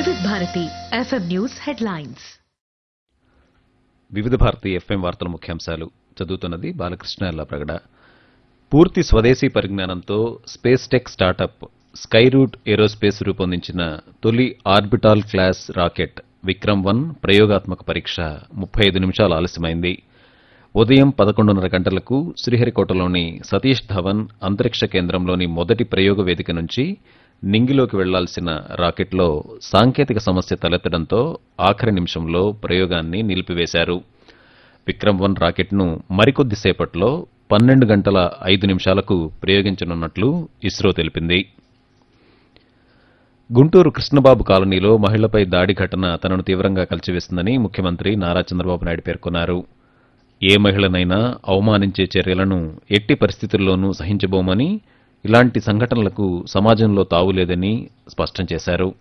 వివిధ Bharati FM news headlines వివిధ Bharati FM వార్తల ముఖ్యాంశాలు చదువుతున్నది బాలకృష్ణ ఎల్లప్రగడ పూర్తి స్వదేశీ పరిజ్ఞానంతో space tech startup Skyroot aerospace రూపొందించిన తొలి orbital class rocket Vikram one ప్రయోగాత్మక పరీక్ష ముప్పై ఐదు నిమిషాలు ఆలస్యమైంది ఉదయం పదకొండున్నర గంటలకు శ్రీహరికోటలోని సతీష్ ధవన్ అంతరిక్ష కేంద్రంలోని మొదటి ప్రయోగ వేదిక నుంచి నింగిలోకి వెళ్లాల్సిన రాకెట్లో సాంకేతిక సమస్య తలెత్తడంతో ఆఖరి నిమిషంలో ప్రయోగాన్ని నిలిపివేశారు విక్రమ్ వన్ రాకెట్ను మరికొద్దిసేపట్లో పన్నెండు గంటల ఐదు నిమిషాలకు ప్రయోగించనున్నట్లు ఇస్రో తెలిపింది గుంటూరు కృష్ణబాబు కాలనీలో మహిళపై దాడి ఘటన తనను తీవ్రంగా కలిచివేస్తుందని ముఖ్యమంత్రి నారా చంద్రబాబు నాయుడు పేర్కొన్నారు ఏ మహిళనైనా అవమానించే చర్యలను ఎట్టి పరిస్థితుల్లోనూ సహించబోమని ఇలాంటి సంఘటనలకు సమాజంలో తావులేదని స్పష్టం చేశారు